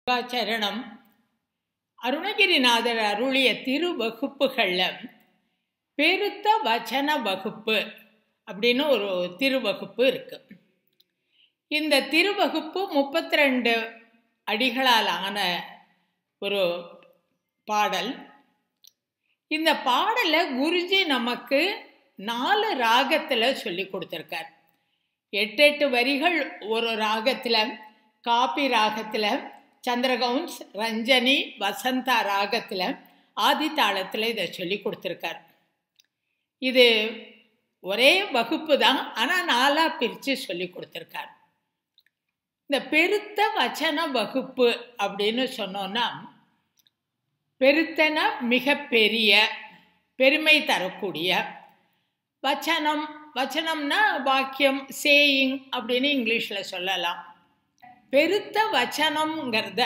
சரணம் அருணகிரிநாதர் அருளிய திருவகுப்புகளில் பெருத்த வச்சன வகுப்பு அப்படின்னு ஒரு திருவகுப்பு இருக்கு இந்த திருவகுப்பு முப்பத்தி ரெண்டு அடிகளால் ஆன ஒரு பாடல் இந்த பாடலை குருஜி நமக்கு நாலு ராகத்தில் சொல்லி கொடுத்துருக்கார் எட்டு எட்டு வரிகள் ஒரு ராகத்தில் காப்பி ராகத்தில் சந்திரகவுன்ஸ் ரஞ்சனி வசந்தா ராகத்தில் ஆதி தாளத்தில் இதை சொல்லி கொடுத்துருக்கார் இது ஒரே வகுப்பு தான் ஆனால் நாலாக பிரித்து சொல்லி கொடுத்துருக்கார் இந்த பெருத்த வச்சன வகுப்பு அப்படின்னு சொன்னோன்னா பெருத்தன மிக பெரிய பெருமை தரக்கூடிய வச்சனம் வச்சனம்னா வாக்கியம் சேயிங் அப்படின்னு இங்கிலீஷில் சொல்லலாம் பெருத்த வச்சனம்ங்கிறத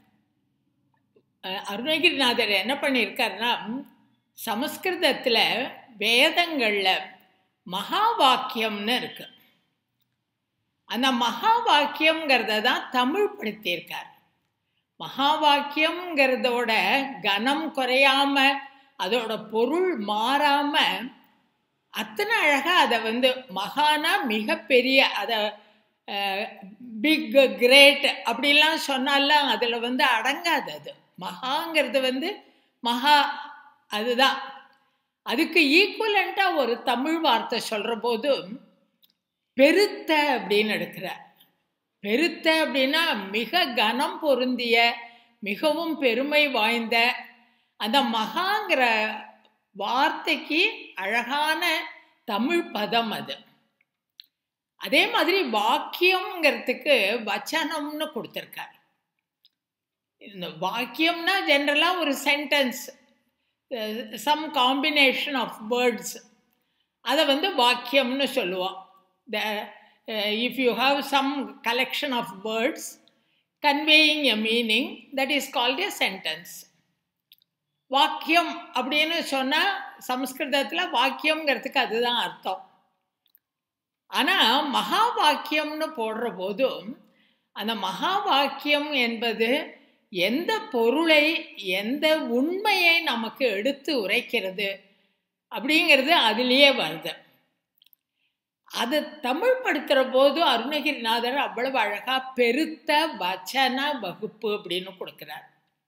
அருணகிரிநாதர் என்ன பண்ணியிருக்காருன்னா சமஸ்கிருதத்தில் வேதங்களில் மகா வாக்கியம்னு இருக்கு அந்த மகா வாக்கியம்ங்கிறத தான் தமிழ் படுத்தியிருக்கார் மகா வாக்கியம்ங்கிறதோட கனம் குறையாம அதோட பொருள் மாறாம அத்தனை அழகாக அதை வந்து மகானா மிகப்பெரிய அதை பிக் கிரேட் அப்படிலாம் சொன்னாலாம் அதில் வந்து அடங்காது அது மகாங்கிறது வந்து மகா அதுதான் அதுக்கு ஈக்குவலண்ட்டாக ஒரு தமிழ் வார்த்தை சொல்கிற போது பெருத்த அப்படின்னு எடுக்கிறார் பெருத்த அப்படின்னா மிக கனம் பொருந்திய மிகவும் பெருமை வாய்ந்த அந்த மகாங்கிற வார்த்தைக்கு அழகான தமிழ் பதம் அது அதே மாதிரி வாக்கியம்ங்கிறதுக்கு வச்சனம்னு கொடுத்துருக்கார் இந்த வாக்கியம்னா ஜென்ரலாக ஒரு sentence some combination of words அதை வந்து வாக்கியம்னு சொல்லுவோம் the if you have some collection of words conveying a meaning that is called a sentence வாக்கியம் அப்படின்னு சொன்னால் சம்ஸ்கிருதத்தில் வாக்கியம்ங்கிறதுக்கு அதுதான் அர்த்தம் ஆனால் மகா வாக்கியம்னு போடுற போதும் அந்த மகா வாக்கியம் என்பது எந்த பொருளை எந்த உண்மையை நமக்கு எடுத்து உரைக்கிறது அப்படிங்கிறது அதுலேயே வருது அது தமிழ் படுத்துகிற போது அருணகிரிநாதர் அவ்வளவு அழகாக பெருத்த வச்சன வகுப்பு அப்படின்னு கொடுக்குறார்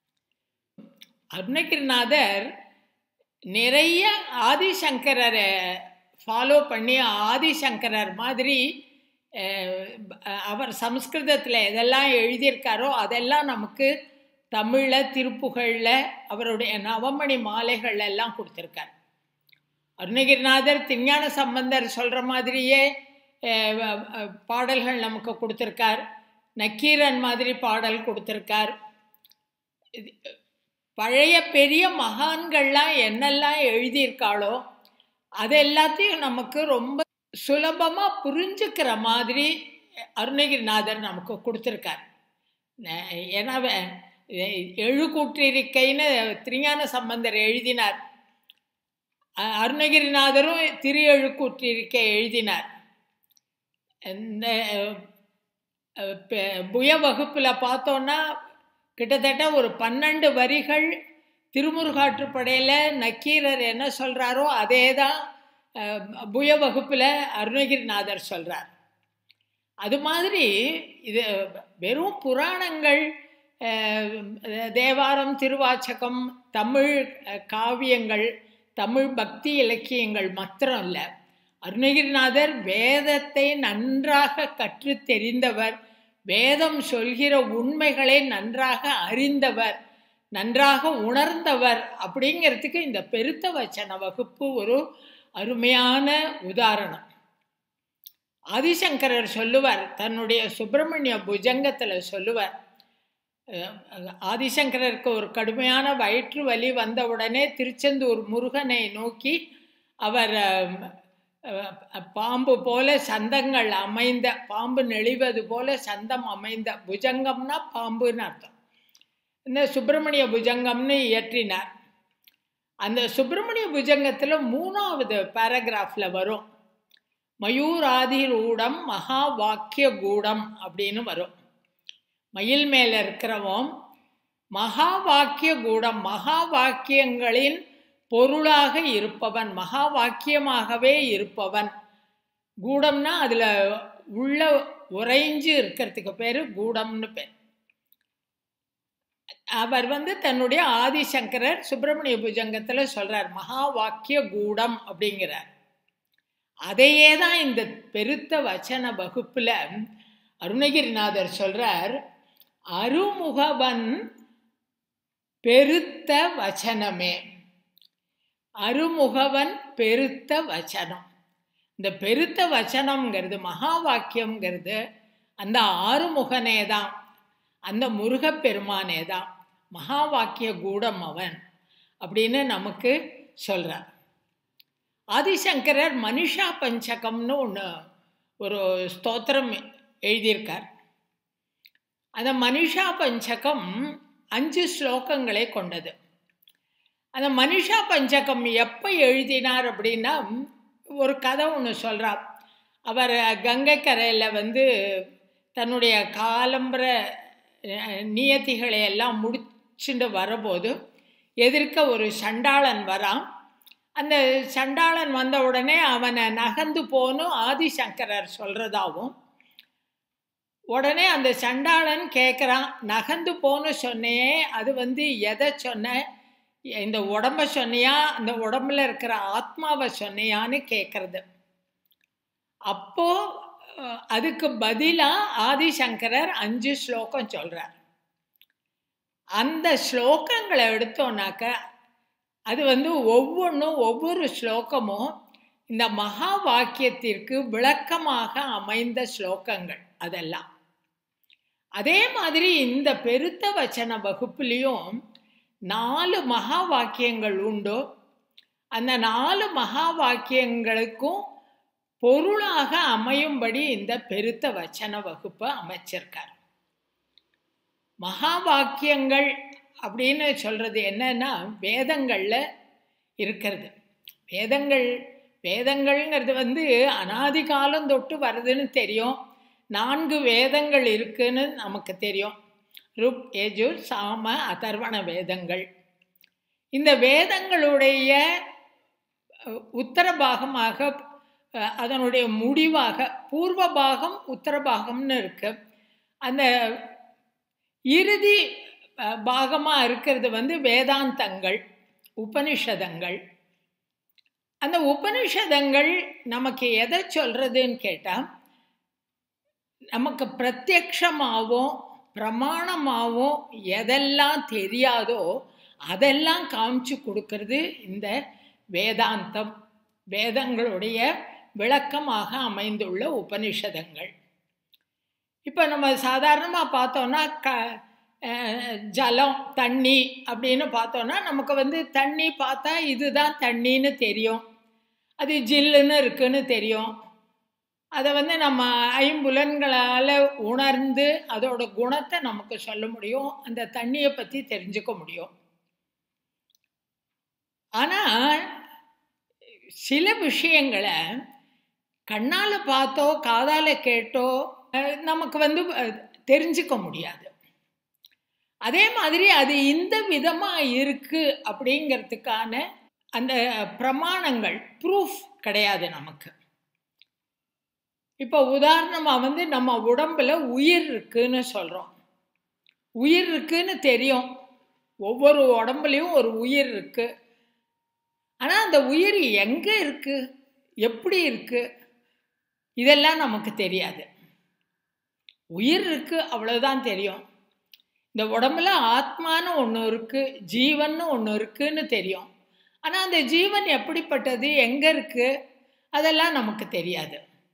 அருணகிரிநாதர் நிறைய ஆதிசங்கரரை ஃபாலோ பண்ணி ஆதிசங்கரர் மாதிரி அவர் சம்ஸ்கிருதத்தில் எதெல்லாம் எழுதியிருக்காரோ அதெல்லாம் நமக்கு தமிழில் திருப்புகளில் அவருடைய நவமணி மாலைகள் எல்லாம் கொடுத்துருக்கார் அருணகிரிநாதர் திருஞான சம்பந்தர் சொல்கிற மாதிரியே பாடல்கள் நமக்கு கொடுத்துருக்கார் நக்கீரன் மாதிரி பாடல் கொடுத்துருக்கார் பழைய பெரிய மகான்கள்லாம் என்னெல்லாம் எழுதியிருக்காளோ அது எல்லாத்தையும் நமக்கு ரொம்ப சுலபமாக புரிஞ்சுக்கிற மாதிரி அருணகிரிநாதர் நமக்கு கொடுத்துருக்கார் ஏன்னா எழுக்கூற்றிருக்கைன்னு திருஞான சம்பந்தர் எழுதினார் அருணகிரிநாதரும் திரு எழுக்கூற்றிருக்கை எழுதினார் இந்த புய வகுப்பில் பார்த்தோன்னா கிட்டத்தட்ட ஒரு பன்னெண்டு வரிகள் திருமுருகாற்றுப்படையில் நக்கீரர் என்ன சொல்கிறாரோ அதே தான் புய வகுப்பில் அருணகிரிநாதர் சொல்கிறார் அது மாதிரி இது வெறும் புராணங்கள் தேவாரம் திருவாச்சகம் தமிழ் காவியங்கள் தமிழ் பக்தி இலக்கியங்கள் மாத்திரம் இல்லை அருணகிரிநாதர் வேதத்தை நன்றாக கற்று தெரிந்தவர் வேதம் சொல்கிற உண்மைகளை நன்றாக அறிந்தவர் நன்றாக உணர்ந்தவர் அப்படிங்கிறதுக்கு இந்த பெருத்த வச்சன வகுப்பு ஒரு அருமையான உதாரணம் ஆதிசங்கரர் சொல்லுவார் தன்னுடைய சுப்பிரமணிய புஜங்கத்தில் சொல்லுவார் ஆதிசங்கரருக்கு ஒரு கடுமையான வயிற்று வலி வந்தவுடனே திருச்செந்தூர் முருகனை நோக்கி அவர் பாம்பு போல சந்தங்கள் அமைந்த பாம்பு நெளிவது போல சந்தம் அமைந்த புஜங்கம்னா பாம்புன்னு அர்த்தம் இந்த சுப்பிரமணிய புஜங்கம்னு இயற்றினார் அந்த சுப்பிரமணிய புஜங்கத்தில் மூணாவது பேராகிராஃபில் வரும் மயூராதிரூடம் மகா வாக்கிய கூடம் அப்படின்னு வரும் மயில் மேல இருக்கிறவன் மகா வாக்கிய கூடம் மகா வாக்கியங்களின் பொருளாக இருப்பவன் மகா வாக்கியமாகவே இருப்பவன் கூடம்னா அதுல உள்ள உறைஞ்சு இருக்கிறதுக்கு பேரு கூடம்னு பேர் அவர் வந்து தன்னுடைய ஆதிசங்கரர் சுப்பிரமணிய புஜங்கத்துல சொல்றார் மகா வாக்கிய கூடம் அப்படிங்கிறார் அதையே தான் இந்த பெருத்த வச்சன வகுப்புல அருணகிரிநாதர் சொல்றார் அருமுகவன் பெருத்த வச்சனமே அருமுகவன் பெருத்த வச்சனம் இந்த பெருத்த வச்சனம்ங்கிறது மகா வாக்கியம்ங்கிறது அந்த ஆறுமுகனே தான் அந்த முருகப்பெருமானே தான் மகா வாக்கிய கூடம் அவன் அப்படின்னு நமக்கு சொல்றார் ஆதிசங்கரர் மனுஷா பஞ்சகம்னு ஒன்று ஒரு ஸ்தோத்திரம் எழுதியிருக்கார் அந்த மனுஷா பஞ்சகம் அஞ்சு ஸ்லோகங்களை கொண்டது அந்த மனுஷா பஞ்சகம் எப்போ எழுதினார் அப்படின்னா ஒரு கதை ஒன்று சொல்கிறார் அவர் கங்கை கரையில் வந்து தன்னுடைய காலம்பர நியத்திகளை எல்லாம் முடிச்சுட்டு வரபோது எதிர்க்க ஒரு சண்டாளன் வரான் அந்த சண்டாளன் வந்த உடனே அவனை நகர்ந்து போனும் ஆதிசங்கரர் சொல்கிறதாவும் உடனே அந்த சண்டாளன் கேட்குறான் நகர்ந்து போன்னு சொன்னே அது வந்து எதை சொன்ன இந்த உடம்ப சொன்னியா அந்த உடம்புல இருக்கிற ஆத்மாவை சொன்னியான்னு கேட்கறது அப்போ அதுக்கு பதிலாக ஆதிசங்கரர் அஞ்சு ஸ்லோகம் சொல்கிறார் அந்த ஸ்லோகங்களை எடுத்தோன்னாக்க அது வந்து ஒவ்வொன்றும் ஒவ்வொரு ஸ்லோகமும் இந்த மகா வாக்கியத்திற்கு விளக்கமாக அமைந்த ஸ்லோகங்கள் அதெல்லாம் அதே மாதிரி இந்த பெருத்த வச்சன வகுப்புலேயும் நாலு மகா வாக்கியங்கள் உண்டு அந்த நாலு மகா வாக்கியங்களுக்கும் பொருளாக அமையும்படி இந்த பெருத்த வச்சன வகுப்பை அமைச்சிருக்கார் மகா வாக்கியங்கள் அப்படின்னு சொல்றது என்னன்னா வேதங்கள்ல இருக்கிறது வேதங்கள் வேதங்கள்ங்கிறது வந்து அனாதி காலம் தொட்டு வருதுன்னு தெரியும் நான்கு வேதங்கள் இருக்குன்னு நமக்கு தெரியும் ருக் எஜுர் சாம அதர்வண வேதங்கள் இந்த வேதங்களுடைய உத்தர பாகமாக அதனுடைய முடிவாக பூர்வ பாகம் உத்தர பாகம்னு இருக்கு அந்த இறுதி பாகமாக இருக்கிறது வந்து வேதாந்தங்கள் உபனிஷதங்கள் அந்த உபனிஷதங்கள் நமக்கு எதை சொல்றதுன்னு கேட்டால் நமக்கு பிரத்யக்ஷமாகவும் பிரமாணமாகவும் எதெல்லாம் தெரியாதோ அதெல்லாம் காமிச்சு கொடுக்கறது இந்த வேதாந்தம் வேதங்களுடைய விளக்கமாக அமைந்துள்ள உபனிஷதங்கள் இப்போ நம்ம சாதாரணமாக பார்த்தோன்னா க ஜலம் தண்ணி அப்படின்னு பார்த்தோன்னா நமக்கு வந்து தண்ணி பார்த்தா இதுதான் தண்ணின்னு தெரியும் அது ஜில்லுன்னு இருக்குன்னு தெரியும் அதை வந்து நம்ம ஐம்புலன்களால் உணர்ந்து அதோட குணத்தை நமக்கு சொல்ல முடியும் அந்த தண்ணியை பற்றி தெரிஞ்சுக்க முடியும் ஆனால் சில விஷயங்களை கண்ணால் பார்த்தோ காதால் கேட்டோ நமக்கு வந்து தெரிஞ்சுக்க முடியாது அதே மாதிரி அது இந்த விதமாக இருக்குது அப்படிங்கிறதுக்கான அந்த பிரமாணங்கள் ப்ரூஃப் கிடையாது நமக்கு இப்போ உதாரணமாக வந்து நம்ம உடம்புல உயிர் இருக்குன்னு சொல்கிறோம் உயிர் இருக்குன்னு தெரியும் ஒவ்வொரு உடம்புலையும் ஒரு உயிர் இருக்கு ஆனால் அந்த உயிர் எங்கே இருக்கு எப்படி இருக்கு இதெல்லாம் நமக்கு தெரியாது உயிர் இருக்கு அவ்வளோதான் தெரியும் இந்த உடம்புல ஆத்மான்னு ஒன்று இருக்கு ஜீவன்னு ஒன்று இருக்குன்னு தெரியும் ஆனால் அந்த ஜீவன் எப்படிப்பட்டது எங்கே இருக்கு அதெல்லாம் நமக்கு தெரியாது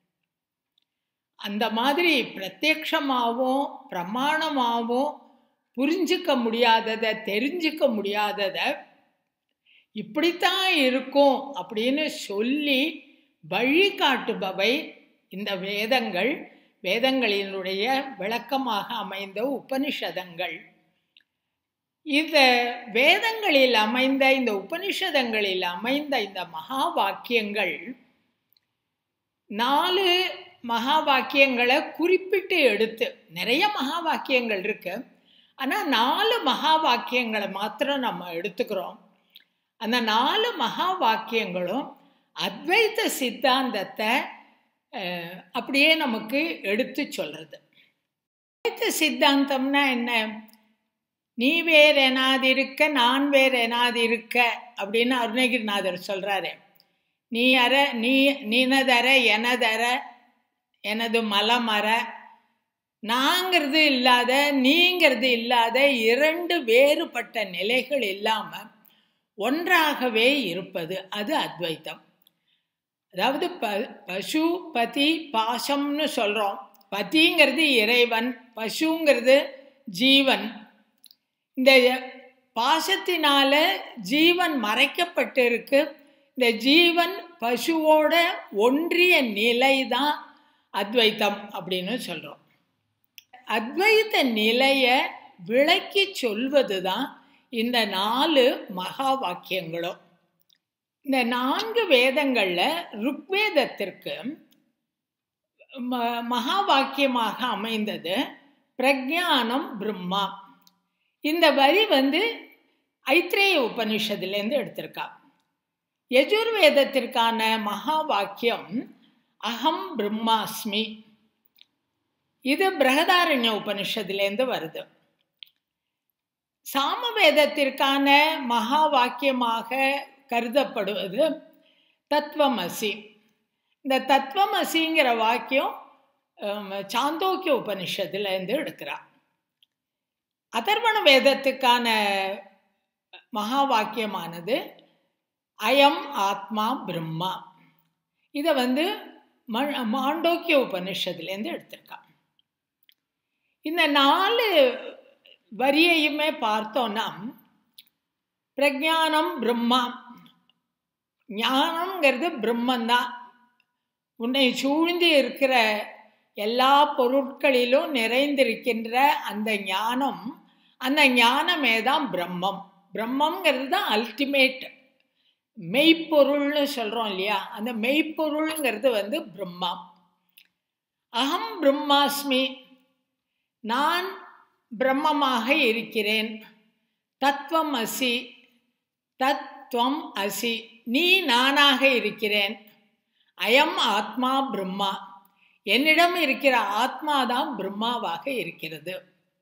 அந்த மாதிரி பிரத்யக்ஷமாகவும் பிரமாணமாகவும் புரிஞ்சிக்க முடியாததை தெரிஞ்சிக்க முடியாததை இப்படித்தான் இருக்கும் அப்படின்னு சொல்லி வழிகாட்டுபவை இந்த வேதங்கள் வேதங்களினுடைய விளக்கமாக அமைந்த உபனிஷதங்கள் இந்த வேதங்களில் அமைந்த இந்த உபனிஷதங்களில் அமைந்த இந்த மகா வாக்கியங்கள் நாலு மகா வாக்கியங்களை குறிப்பிட்டு எடுத்து நிறைய மகா வாக்கியங்கள் இருக்கு ஆனால் நாலு மகா வாக்கியங்களை மாத்திரம் நம்ம எடுத்துக்கிறோம் அந்த நாலு மகா வாக்கியங்களும் அத்வைத சித்தாந்தத்தை அப்படியே நமக்கு எடுத்து சொல்றது அத்வைத சித்தாந்தம்னா என்ன நீ வேற எனாது இருக்க நான் வேற எனாது இருக்க அப்படின்னு அருணகிரிநாதர் சொல்றாரு நீ அற நீ நீனதர எனதர எனது மலமர நாங்கிறது இல்லாத நீங்கிறது இல்லாத இரண்டு வேறுபட்ட நிலைகள் இல்லாம ஒன்றாகவே இருப்பது அது அத்வைத்தம் அதாவது ப பசு பதி பாசம்னு சொல்றோம் பதிங்கிறது இறைவன் பசுங்கிறது ஜீவன் இந்த பாசத்தினால ஜீவன் மறைக்கப்பட்டு இருக்கு இந்த ஜீவன் பசுவோட ஒன்றிய நிலை தான் அத்வைத்தம் அப்படின்னு சொல்கிறோம் அத்வைத்த நிலையை விளக்கி சொல்வது தான் இந்த நாலு மகா வாக்கியங்களும் இந்த நான்கு வேதங்களில் ருக்வேதத்திற்கு ம மகா வாக்கியமாக அமைந்தது பிரஜானம் பிரம்மா இந்த வரி வந்து ஐத்ரேய உபனிஷத்துலேருந்து எடுத்திருக்கா யஜுர்வேதத்திற்கான மகா வாக்கியம் அகம் பிரம்மாஸ்மி இது பிரகதாரண்ய உபனிஷத்துலேருந்து வருது சாமவேதத்திற்கான மகா வாக்கியமாக கருதப்படுவது தத்துவமசி இந்த தத்துவமசிங்கிற வாக்கியம் சாந்தோக்கிய உபனிஷத்துலேருந்து எடுக்கிறா அதர்வண வேதத்துக்கான மகா வாக்கியமானது அயம் ஆத்மா பிரம்மா இதை வந்து மாண்டோக்கிய உபனிஷத்துலேருந்து எடுத்திருக்கா இந்த நாலு வரியையுமே பார்த்தோன்னா பிரஜானம் பிரம்மா ஞானம்ங்கிறது பிரம்மந்தான் உன்னை சூழ்ந்து இருக்கிற எல்லா பொருட்களிலும் நிறைந்திருக்கின்ற அந்த ஞானம் அந்த ஞானமே தான் பிரம்மம் பிரம்மங்கிறது தான் அல்டிமேட் மெய்ப்பொருள்னு சொல்கிறோம் இல்லையா அந்த மெய்ப்பொருளுங்கிறது வந்து பிரம்மா அகம் பிரம்மாஸ்மி நான் பிரம்மமாக இருக்கிறேன் தத்துவம் அசி தத்துவம் அசி நீ நானாக இருக்கிறேன் அயம் ஆத்மா பிரம்மா என்னிடம் இருக்கிற ஆத்மா தான் பிரம்மாவாக இருக்கிறது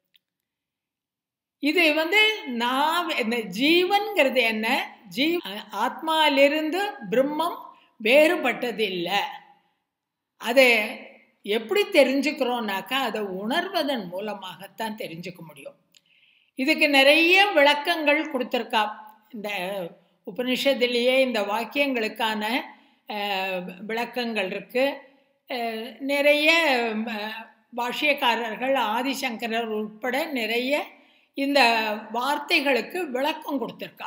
இது வந்து நான் இந்த ஜீவன்கிறது என்ன ஜீ ஆத்மாவிலிருந்து பிரம்மம் வேறுபட்டது இல்லை அதை எப்படி தெரிஞ்சுக்கிறோம்னாக்கா அதை உணர்வதன் மூலமாகத்தான் தெரிஞ்சுக்க முடியும் இதுக்கு நிறைய விளக்கங்கள் கொடுத்துருக்கா இந்த உபனிஷத்துலேயே இந்த வாக்கியங்களுக்கான விளக்கங்கள் இருக்குது நிறைய பாஷ்யக்காரர்கள் ஆதிசங்கரர் உட்பட நிறைய இந்த வார்த்தைகளுக்கு விளக்கம் கொடுத்துருக்கா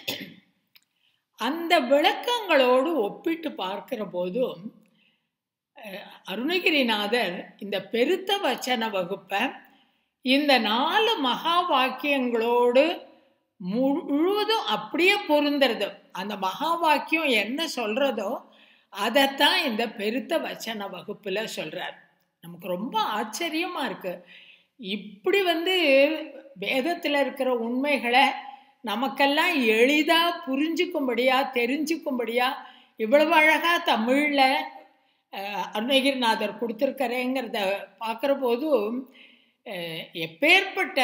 அந்த விளக்கங்களோடு ஒப்பிட்டு பார்க்கிற போதும் அருணகிரிநாதர் இந்த பெருத்த வச்சன வகுப்பை இந்த நாலு மகா வாக்கியங்களோடு முழுவதும் அப்படியே பொருந்துறது அந்த மகா வாக்கியம் என்ன சொல்றதோ அதைத்தான் இந்த பெருத்த வச்சன வகுப்புல சொல்றார் நமக்கு ரொம்ப ஆச்சரியமா இருக்கு இப்படி வந்து வேதத்தில் இருக்கிற உண்மைகளை நமக்கெல்லாம் எளிதாக புரிஞ்சுக்கும்படியா தெரிஞ்சுக்கும்படியா இவ்வளவு அழகாக தமிழில் அருணகிரிநாதர் கொடுத்துருக்கறேங்கிறத பார்க்குற போதும் எப்பேற்பட்ட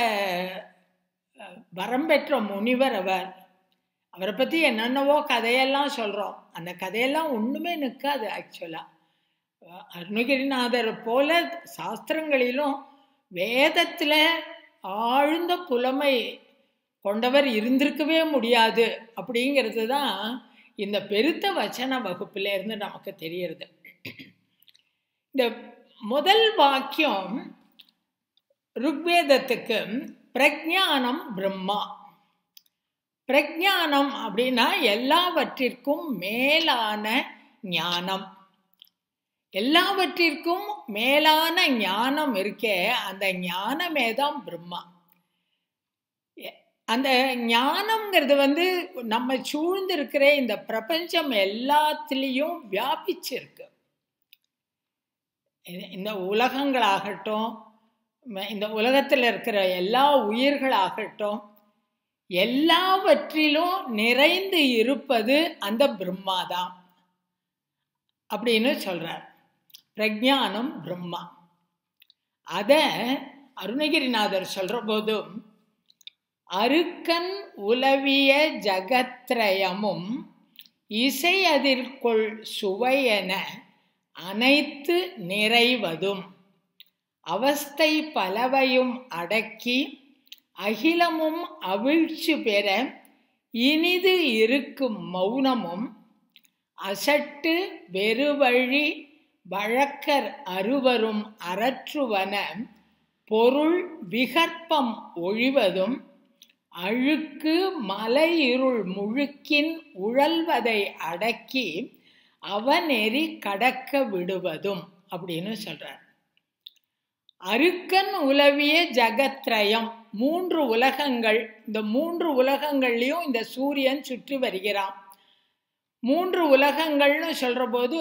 வரம் பெற்ற முனிவர் அவர் அவரை பற்றி என்னென்னவோ கதையெல்லாம் சொல்கிறோம் அந்த கதையெல்லாம் ஒன்றுமே நிற்காது ஆக்சுவலாக அருணகிரிநாதர் போல சாஸ்திரங்களிலும் வேதத்தில் ஆழ்ந்த புலமை கொண்டவர் இருந்திருக்கவே முடியாது அப்படிங்கிறது தான் இந்த பெருத்த வச்சன வகுப்புல இருந்து நமக்கு தெரியறது இந்த முதல் வாக்கியம் ருக்வேதத்துக்கு பிரஜானம் பிரம்மா பிரஜானம் அப்படின்னா எல்லாவற்றிற்கும் மேலான ஞானம் எல்லாவற்றிற்கும் மேலான ஞானம் இருக்கே அந்த ஞானமே தான் பிரம்மா அந்த ஞானம்ங்கிறது வந்து நம்ம சூழ்ந்து இருக்கிற இந்த பிரபஞ்சம் எல்லாத்துலேயும் வியாபிச்சிருக்கு இந்த- இந்த உலகங்களாகட்டும் ம- இந்த உலகத்தில் இருக்கிற எல்லா உயிர்களாகட்டும் எல்லாவற்றிலும் நிறைந்து இருப்பது அந்த பிரம்மா தான் அப்படின்னு சொல்றார் பிரஜானம் பிரம்மா அத அருணகிரிநாதர் சொல்ற போதும் அருக்கன் உலவிய ஜகத்ரயமும் இசை அதிர்கொள் சுவையென அனைத்து நிறைவதும் அவஸ்தை பலவையும் அடக்கி அகிலமும் அவிழ்ச்சி பெற இனிது இருக்கும் மௌனமும் அசட்டு வெறுவழி வழக்கர் அருவரும் அறற்றுவன பொருள் விகற்பம் ஒழிவதும் அழுக்கு மலை இருள் முழுக்கின் உழல்வதை அடக்கி அவநெறி கடக்க விடுவதும் அப்படின்னு சொல்றார் அருக்கன் உலவிய ஜகத்ரயம் மூன்று உலகங்கள் இந்த மூன்று உலகங்கள்லையும் இந்த சூரியன் சுற்றி வருகிறான் மூன்று உலகங்கள்னு சொல்ற போது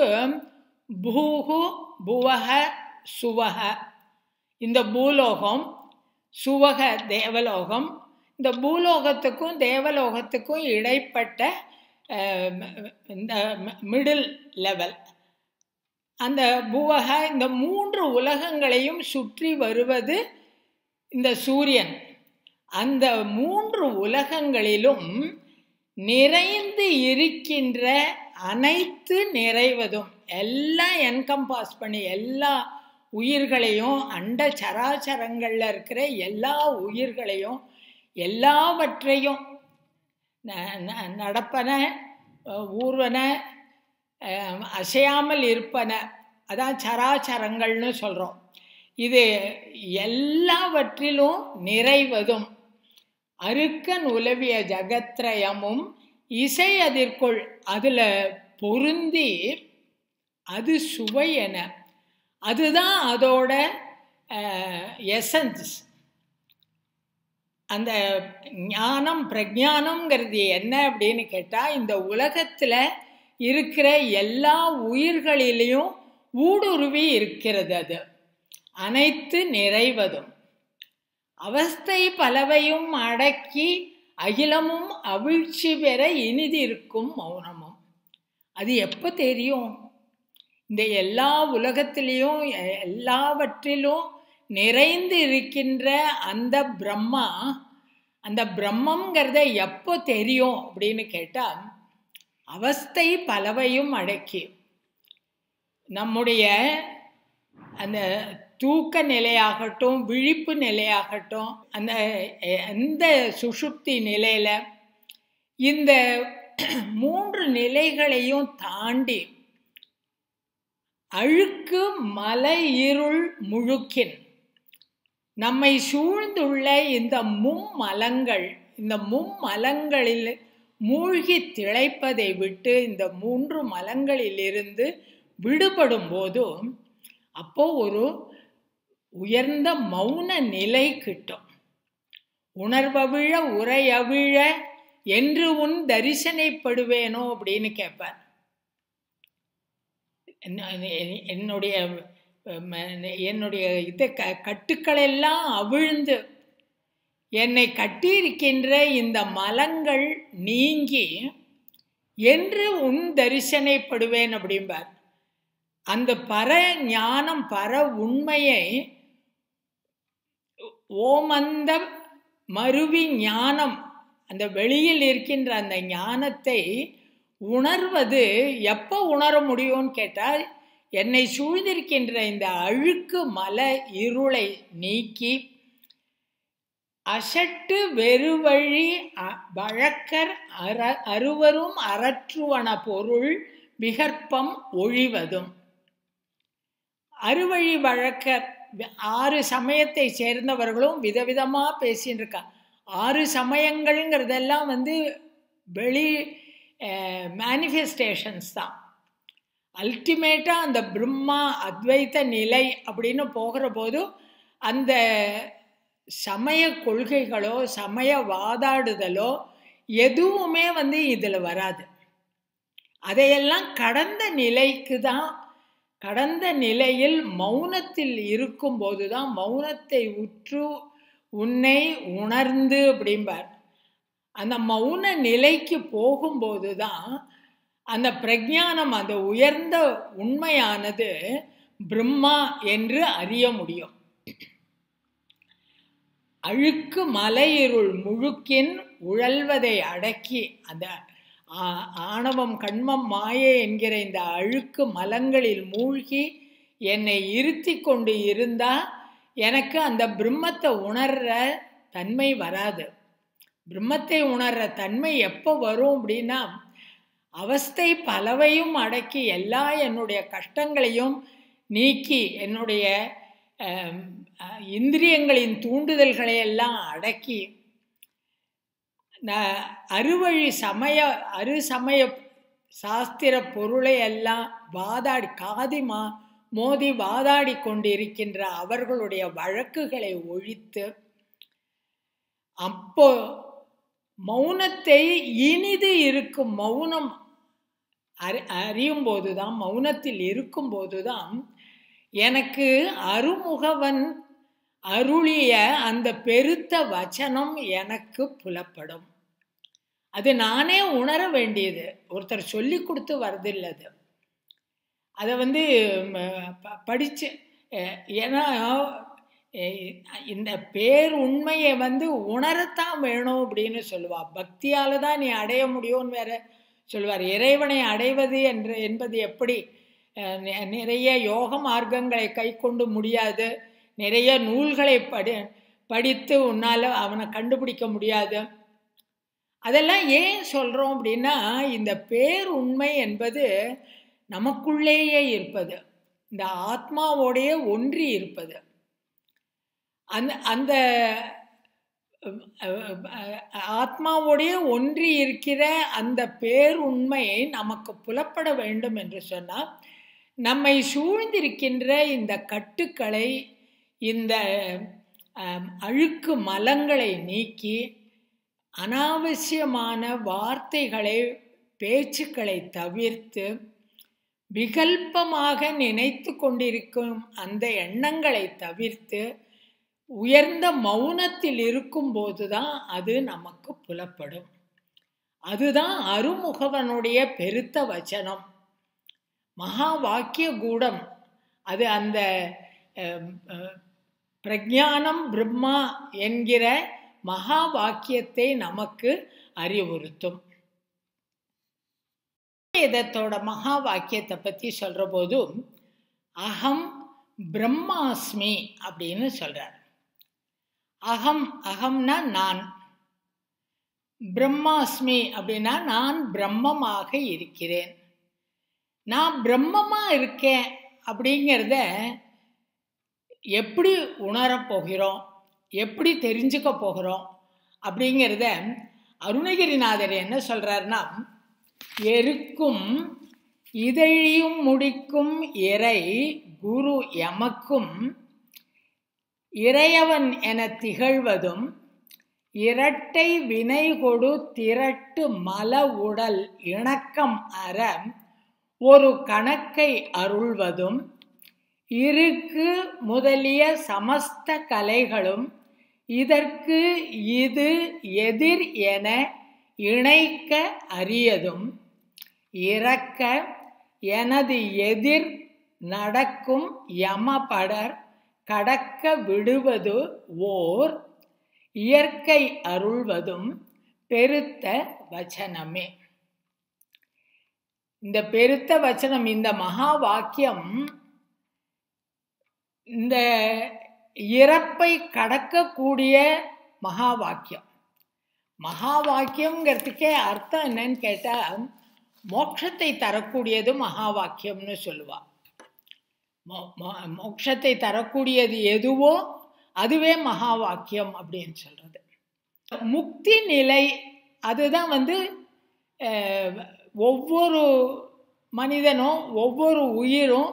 பூகு புவக சுவக இந்த பூலோகம் சுவக தேவலோகம் இந்த பூலோகத்துக்கும் தேவலோகத்துக்கும் இடைப்பட்ட அஹ், இந்த மிடில் லெவல் அந்த புவக இந்த மூன்று உலகங்களையும் சுற்றி வருவது இந்த சூரியன் அந்த மூன்று உலகங்களிலும் நிறைந்து இருக்கின்ற அனைத்து நிறைவதும் எல்லாம் என்கம்பாஸ் பண்ணி எல்லா உயிர்களையும் அண்ட சராச்சரங்களில் இருக்கிற எல்லா உயிர்களையும் எல்லாவற்றையும் ந- ந- நடப்பன அஹ், ஊர்வன அஹ், அசையாமல் இருப்பன அதான் சராச்சரங்கள்னு சொல்கிறோம் இது எல்லாவற்றிலும் நிறைவதும் அருக்கன் உலவிய ஜகத்ரயமும் இசை அதிர்கொள் அதில் பொருந்தி அது சுவை என அதுதான் அதோட எசன்ஸ் அந்த ஞானம் பிரஜானம்ங்கிறது என்ன அப்படின்னு கேட்டால் இந்த உலகத்தில் இருக்கிற எல்லா உயிர்களிலையும் ஊடுருவி இருக்கிறது அது அனைத்து நிறைவதும் அவஸ்தை பலவையும் அடக்கி அகிலமும் அவிழ்ச்சி பெற இனிதிருக்கும் மௌனமும் அது எப்போ தெரியும் இந்த எல்லா உலகத்திலையும் எ- எல்லாவற்றிலும் நிறைந்து இருக்கின்ற அந்த பிரம்மா அந்த பிரம்மங்கிறத எப்போ தெரியும் அப்படின்னு கேட்டால் அவஸ்தை பலவையும் அடக்கி நம்முடைய அந்த தூக்க நிலையாகட்டும் விழிப்பு நிலையாகட்டும் அந்த எ- எந்த சுஷுப்தி நிலையில் இந்த மூன்று நிலைகளையும் தாண்டி அழுக்கு மலை இருள் முழுக்கின் நம்மை சூழ்ந்துள்ள இந்த மும்மலங்கள் இந்த மும்மலங்களில் மூழ்கி திளைப்பதை விட்டு இந்த மூன்று மலங்களிலிருந்து விடுபடும் போதும் அப்போ ஒரு உயர்ந்த மௌன நிலை கிட்டும் உணர்வவிழ உரையவிழ என்று உன் தரிசனைப்படுவேனோ அப்படின்னு கேட்பார் என்ன- என்- என்னுடைய ம, என்னுடைய இது க கட்டுக்களெல்லாம் அவிழ்ந்து என்னை கட்டியிருக்கின்ற இந்த மலங்கள் நீங்கி என்று உன் தரிசனைப்படுவேன் அப்படிம்பார் அந்த பர ஞானம் பர உண்மையை ஓமந்த மருவி ஞானம் அந்த வெளியில் இருக்கின்ற அந்த ஞானத்தை உணர்வது எப்போ உணர முடியும்னு கேட்டால் என்னை சூழ்ந்திருக்கின்ற இந்த அழுக்கு மல இருளை நீக்கி அசட்டு வெறுவழி அ- வழக்கர் அற அருவரும் அறற்றுவன பொருள் விகற்பம் ஒழிவதும் அறுவழி வழக்கர் வி- ஆறு சமயத்தை சேர்ந்தவர்களும் விதவிதமாக பேசின்னு இருக்காங்க ஆறு சமயங்கள்ங்கிறதெல்லாம் வந்து வெளி மேனிஃபெஸ்டேஷன்ஸ் தான் அல்டிமேட்டாக அந்த பிரம்மா அத்வைத நிலை அப்படின்னு போகிற போது அந்த சமய கொள்கைகளோ சமய வாதாடுதலோ எதுவுமே வந்து இதில் வராது அதையெல்லாம் கடந்த நிலைக்கு தான் கடந்த நிலையில் மௌனத்தில் இருக்கும்போது தான் மௌனத்தை உற்று உன்னை உணர்ந்து அப்படிம்பார் அந்த மௌன நிலைக்கு போகும்போது தான் அந்த பிரஜானம் அந்த உயர்ந்த உண்மையானது பிரம்மா என்று அறிய முடியும் அழுக்கு மலையிருள் முழுக்கின் உழல்வதை அடக்கி அந்த ஆணவம் கண்மம் மாயை என்கிற இந்த அழுக்கு மலங்களில் மூழ்கி என்னை இருத்தி கொண்டு இருந்தா எனக்கு அந்த பிரம்மத்தை உணர்ற தன்மை வராது பிரம்மத்தை உணர்ற தன்மை எப்போ வரும் அப்படின்னா அவஸ்தை பலவையும் அடக்கி எல்லா என்னுடைய கஷ்டங்களையும் நீக்கி என்னுடைய இந்திரியங்களின் தூண்டுதல்களை எல்லாம் அடக்கி அறுவழி சமய அரு சமய சாஸ்திர பொருளை எல்லாம் வாதாடி காதி மா மோதி வாதாடி கொண்டிருக்கின்ற அவர்களுடைய வழக்குகளை ஒழித்து அப்போ மௌனத்தை இனிது இருக்கும் மௌனம் அறி அறியும் போதுதான் மௌனத்தில் இருக்கும்போது தான் எனக்கு அருமுகவன் அருளிய அந்த பெருத்த வச்சனம் எனக்கு புலப்படும் அது நானே உணர வேண்டியது ஒருத்தர் சொல்லி கொடுத்து வரதில்லை அது அதை வந்து படித்து ஏன்னா இந்த பேர் உண்மையை வந்து உணரத்தான் வேணும் அப்படின்னு சொல்லுவா பக்தியால் தான் நீ அடைய முடியும்னு வேற சொல்லுவார் இறைவனை அடைவது என்று என்பது எப்படி நிறைய யோக மார்க்கங்களை கை கொண்டு முடியாது நிறைய நூல்களை படி படித்து உன்னால் அவனை கண்டுபிடிக்க முடியாது அதெல்லாம் ஏன் சொல்கிறோம் அப்படின்னா இந்த பேர் உண்மை என்பது நமக்குள்ளேயே இருப்பது இந்த ஆத்மாவோடைய ஒன்றி இருப்பது அந்த அந்த ஆத்மாவோடைய ஒன்றி இருக்கிற அந்த பேருண்மையை நமக்கு புலப்பட வேண்டும் என்று சொன்னால் நம்மை சூழ்ந்திருக்கின்ற இந்த கட்டுக்களை இந்த அழுக்கு மலங்களை நீக்கி அனாவசியமான வார்த்தைகளை பேச்சுக்களை தவிர்த்து விகல்பமாக நினைத்து கொண்டிருக்கும் அந்த எண்ணங்களை தவிர்த்து உயர்ந்த மௌனத்தில் இருக்கும்போது தான் அது நமக்கு புலப்படும் அதுதான் அருமுகவனுடைய பெருத்த வச்சனம் மகா வாக்கிய கூடம் அது அந்த பிரஜானம் பிரம்மா என்கிற மகா வாக்கியத்தை நமக்கு அறிவுறுத்தும் வேதத்தோட மகா வாக்கியத்தை பற்றி சொல்கிற போதும் அகம் பிரம்மாஸ்மி அப்படின்னு சொல்கிறார் அகம் அகம்னா நான் பிரம்மாஸ்மி அப்படின்னா நான் பிரம்மமாக இருக்கிறேன் நான் பிரம்மமாக இருக்கேன் அப்படிங்கிறத எப்படி உணரப் போகிறோம் எப்படி தெரிஞ்சுக்க போகிறோம் அப்படிங்கிறத அருணகிரிநாதர் என்ன சொல்கிறாருன்னா எருக்கும் இதழியும் முடிக்கும் இறை குரு எமக்கும் இறையவன் என திகழ்வதும் இரட்டை வினை கொடு திரட்டு மல உடல் இணக்கம் அற ஒரு கணக்கை அருள்வதும் இருக்கு முதலிய சமஸ்த கலைகளும் இதற்கு இது எதிர் என இணைக்க அரியதும் இறக்க எனது எதிர் நடக்கும் யமபடர் கடக்க விடுவது ஓர் இயற்கை அருள்வதும் பெருத்த வச்சனமே இந்த பெருத்த வச்சனம் இந்த மகா வாக்கியம் இந்த இறப்பை கடக்கக்கூடிய மகா வாக்கியம் மகா வாக்கியம்ங்கிறதுக்கே அர்த்தம் என்னன்னு கேட்டால் மோட்சத்தை தரக்கூடியது மகா வாக்கியம்னு சொல்லுவா மோட்சத்தை தரக்கூடியது எதுவோ அதுவே மகா வாக்கியம் அப்படின்னு சொல்றது முக்தி நிலை அதுதான் வந்து ஒவ்வொரு மனிதனும் ஒவ்வொரு உயிரும்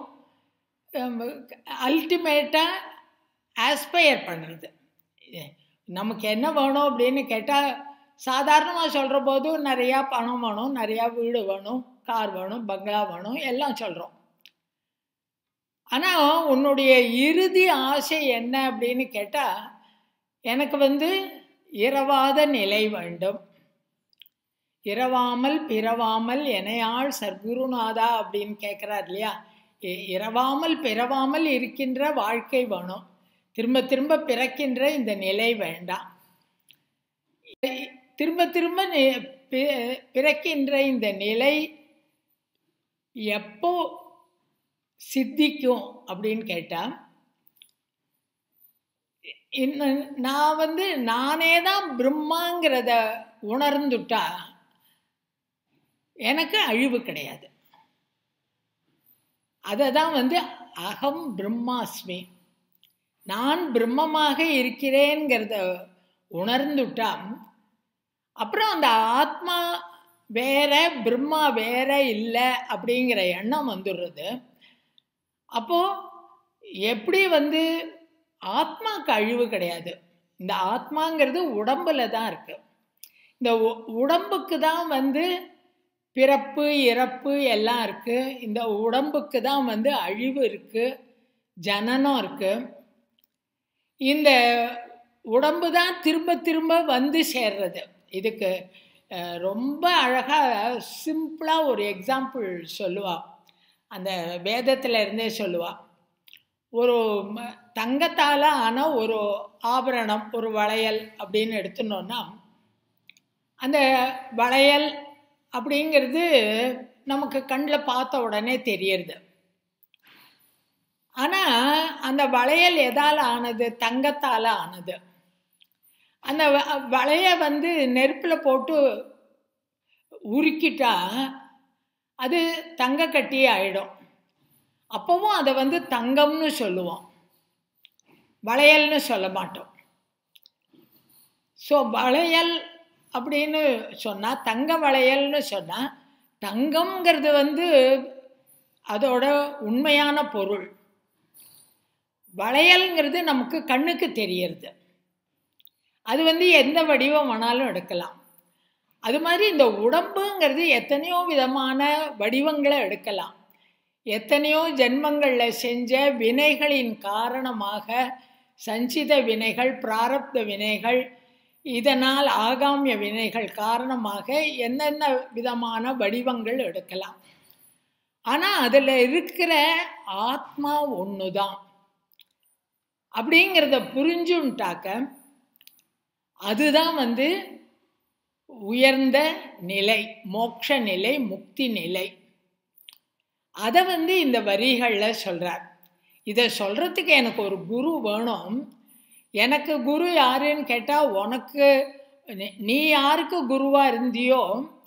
அல்டிமேட்டாக ஆஸ்பயர் பண்ணுறது நமக்கு என்ன வேணும் அப்படின்னு கேட்டால் சாதாரணமாக சொல்கிற போது நிறையா பணம் வேணும் நிறையா வீடு வேணும் கார் வேணும் பங்களா வேணும் எல்லாம் சொல்கிறோம் ஆனால் உன்னுடைய இறுதி ஆசை என்ன அப்படின்னு கேட்டால் எனக்கு வந்து இரவாத நிலை வேண்டும் இரவாமல் பிறவாமல் எனையாள் சர்க்குருநாதா அப்படின்னு கேட்குறார் இல்லையா இ- இரவாமல் பிறவாமல் இருக்கின்ற வாழ்க்கை வேணும் திரும்ப திரும்ப பிறக்கின்ற இந்த நிலை வேண்டாம் இ- திரும்ப திரும்ப நி- பி- பிறக்கின்ற இந்த நிலை எப்போ சித்திக்கும் அப்படின்னு கேட்டால் இன்னும் நான் வந்து நானே தான் பிரம்மாங்கிறத உணர்ந்துட்டா எனக்கு அழிவு கிடையாது அதை தான் வந்து அகம் பிரம்மாஸ்மி நான் பிரம்மமாக இருக்கிறேங்கிறத உணர்ந்துட்டா அப்புறம் அந்த ஆத்மா வேற பிரம்மா வேற இல்லை அப்படிங்கிற எண்ணம் வந்துடுறது அப்போ எப்படி வந்து ஆத்மாக்கு அழிவு கிடையாது இந்த ஆத்மாங்கிறது உடம்புல தான் இருக்கு இந்த உ- உடம்புக்கு தான் வந்து பிறப்பு இறப்பு எல்லாம் இருக்கு இந்த உடம்புக்கு தான் வந்து அழிவு இருக்கு ஜனனம் இருக்கு இந்த உடம்பு தான் திரும்ப திரும்ப வந்து சேர்றது இதுக்கு அஹ், ரொம்ப அழகாக சிம்பிளாக ஒரு எக்ஸாம்பிள் சொல்லுவா அந்த வேதத்தில் இருந்தே சொல்லுவா ஒரு ம- தங்கத்தால ஆன ஒரு ஆபரணம் ஒரு வளையல் அப்படின்னு எடுத்துனோன்னா அந்த வளையல் அப்படிங்கிறது நமக்கு கண்ணில் பார்த்த உடனே தெரியறது ஆனால் அந்த வளையல் எதால் ஆனது தங்கத்தால் ஆனது அந்த வ- வளைய வந்து நெருப்பில் போட்டு உருக்கிட்டா அது தங்க கட்டி ஆயிடும் அப்பவும் அதை வந்து தங்கம்னு சொல்லுவோம் வளையல்னு சொல்ல மாட்டோம் ஸோ வளையல் அப்படின்னு சொன்னால் தங்க வளையல்னு சொன்னால் தங்கம்ங்கிறது வந்து அதோட உண்மையான பொருள் வளையல்ங்கிறது நமக்கு கண்ணுக்கு தெரியறது அது வந்து எந்த வடிவம் வேணாலும் எடுக்கலாம் அது மாதிரி இந்த உடம்புங்கிறது எத்தனையோ விதமான வடிவங்களை எடுக்கலாம் எத்தனையோ ஜென்மங்களில் செஞ்ச வினைகளின் காரணமாக சஞ்சித வினைகள் பிராரப்த வினைகள் இதனால் ஆகாமிய வினைகள் காரணமாக என்னென்ன விதமான வடிவங்கள் எடுக்கலாம் ஆனால் அதில் இருக்கிற ஆத்மா ஒன்று தான் அப்படிங்கிறத புரிஞ்சுன்ட்டாக்க அதுதான் வந்து உயர்ந்த நிலை மோட்ச நிலை முக்தி நிலை அதை வந்து இந்த வரிகளில் சொல்கிறார் இதை சொல்கிறதுக்கு எனக்கு ஒரு குரு வேணும் எனக்கு குரு யாருன்னு கேட்டால் உனக்கு நீ- நீ யாருக்கு குருவாக இருந்தியோ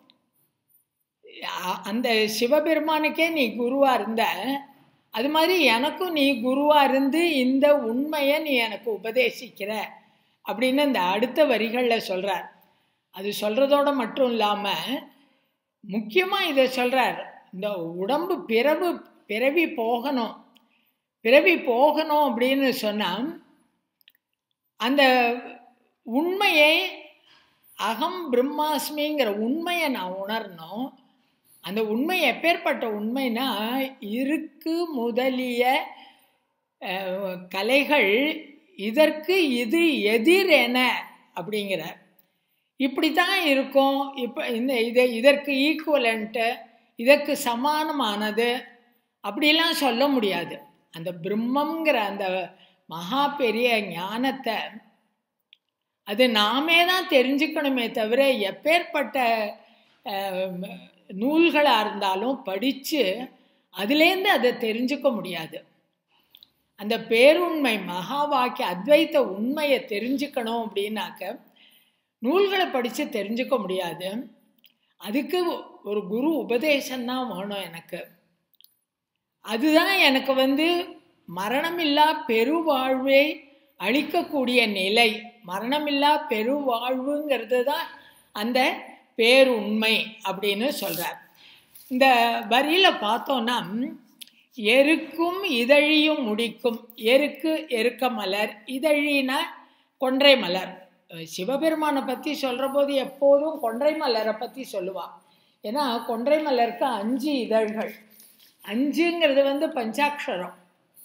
அ- அந்த சிவபெருமானுக்கே நீ குருவாக இருந்த அது மாதிரி எனக்கும் நீ குருவாக இருந்து இந்த உண்மையை நீ எனக்கு உபதேசிக்கிற அப்படின்னு இந்த அடுத்த வரிகளில் சொல்கிறார் அது சொல்கிறதோட மட்டும் இல்லாமல் முக்கியமாக இதை சொல்கிறார் இந்த உடம்பு பிறவு பிறவி போகணும் பிறவி போகணும் அப்படின்னு சொன்னால் அந்த உண்மையை அகம் பிரம்மாஸ்மிங்கிற உண்மையை நான் உணரணும் அந்த உண்மை எப்பேற்பட்ட உண்மைனா இருக்கு முதலிய அஹ், கலைகள் இதற்கு இது எதிர் என அப்படிங்கிறார் இப்படி தான் இருக்கும் இப்போ இந்த இதை இதற்கு ஈக்குவலண்ட்டு இதற்கு சமானமானது அப்படிலாம் சொல்ல முடியாது அந்த பிரம்மங்கிற அந்த மகா பெரிய ஞானத்தை அது நாமே தான் தெரிஞ்சுக்கணுமே தவிர எப்பேற்பட்ட அஹ், நூல்களாக இருந்தாலும் படித்து அதுலேருந்து அதை தெரிஞ்சுக்க முடியாது அந்த பேருண்மை மகா வாக்கிய அத்வைத்த உண்மையை தெரிஞ்சுக்கணும் அப்படின்னாக்க நூல்களை படித்து தெரிஞ்சுக்க முடியாது அதுக்கு ஒரு குரு உபதேசம்தான் வேணும் எனக்கு அதுதான் எனக்கு வந்து மரணமில்லா பெருவாழ்வை அளிக்கக்கூடிய நிலை மரணமில்லா பெருவாழ்வுங்கிறது தான் அந்த பேருண்மை அப்படின்னு சொல்கிறார் இந்த வரியில் பார்த்தோன்னா எருக்கும் இதழியும் முடிக்கும் எருக்கு எருக்க மலர் இதழினா கொன்றை மலர் சிவபெருமானை பற்றி சொல்கிற போது எப்போதும் கொன்றை மலரை பற்றி சொல்லுவாள் ஏன்னா கொன்றை மலருக்கு அஞ்சு இதழ்கள் அஞ்சுங்கிறது வந்து பஞ்சாட்சரம்